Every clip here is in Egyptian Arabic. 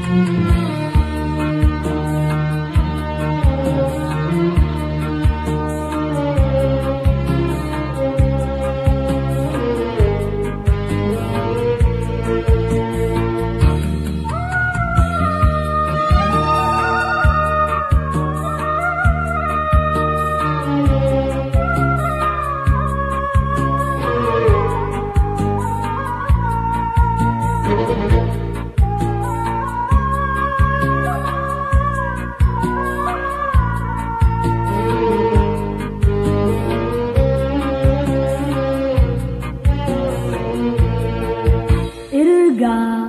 ارجع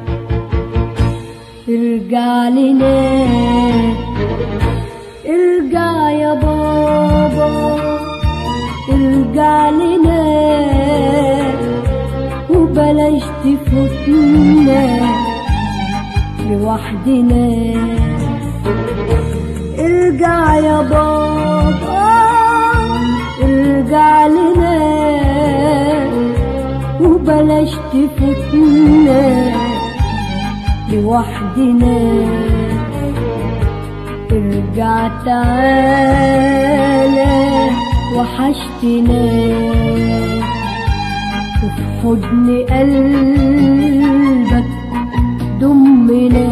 ارجع لنا ارجع يا بابا ارجع لنا وبلاش تفوتنا لوحدنا ارجع يا بابا ارجع لنا وبلاش تفوتنا لوحدنا ارجع تعالى وحشتنا وفي حضن قلبك ضمنا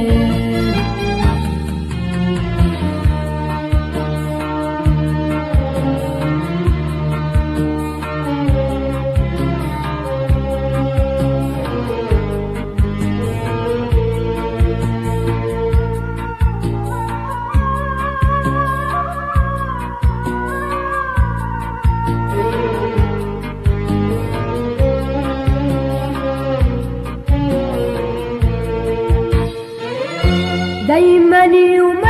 دايما يوماتي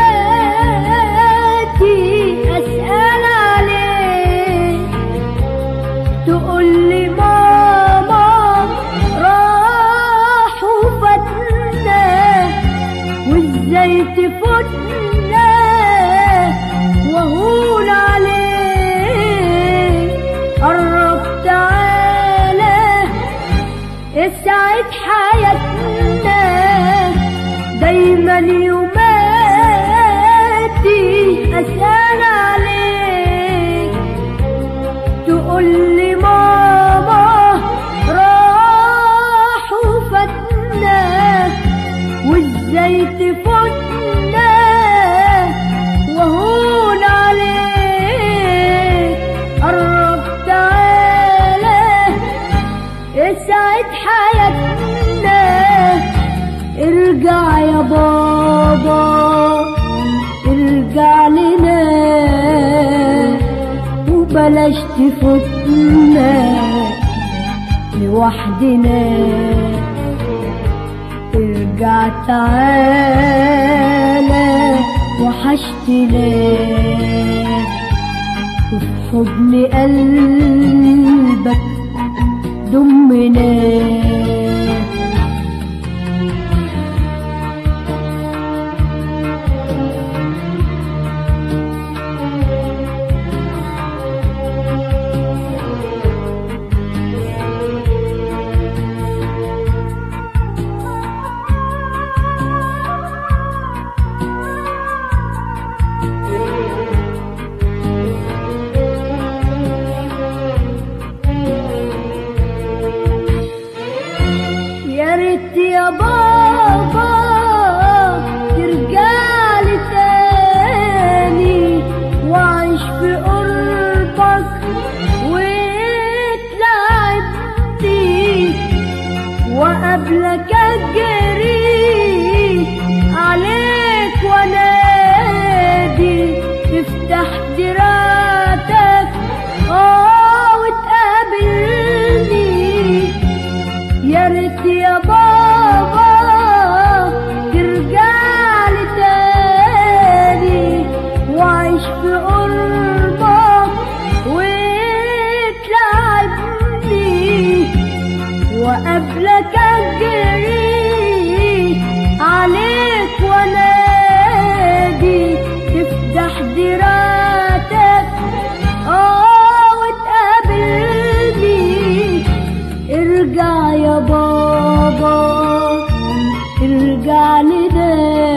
اسال عليك تقول لي ماما راح وفاتنا وازاي تفوتنا وهون عليك قرب تعالى اسعد حياتنا دايما يوماتي اسال عليك تقول لي ماما راح وفاتنا وازاي تفوتنا وهون عليك قرب تعالى اسعد حياتنا ارجع يا بابا ارجع لنا وبلاش تفوتنا لوحدنا ارجع تعالى وحشتنا وفي حضن قلبك ضمنا ارجع لنا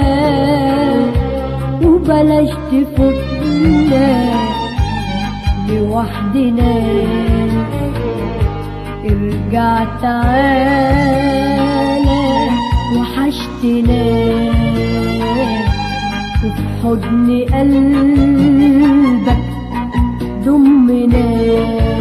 وبلاش تفوتنا لوحدنا ارجع تعالى وحشتنا وفي حضن قلبك ضمنا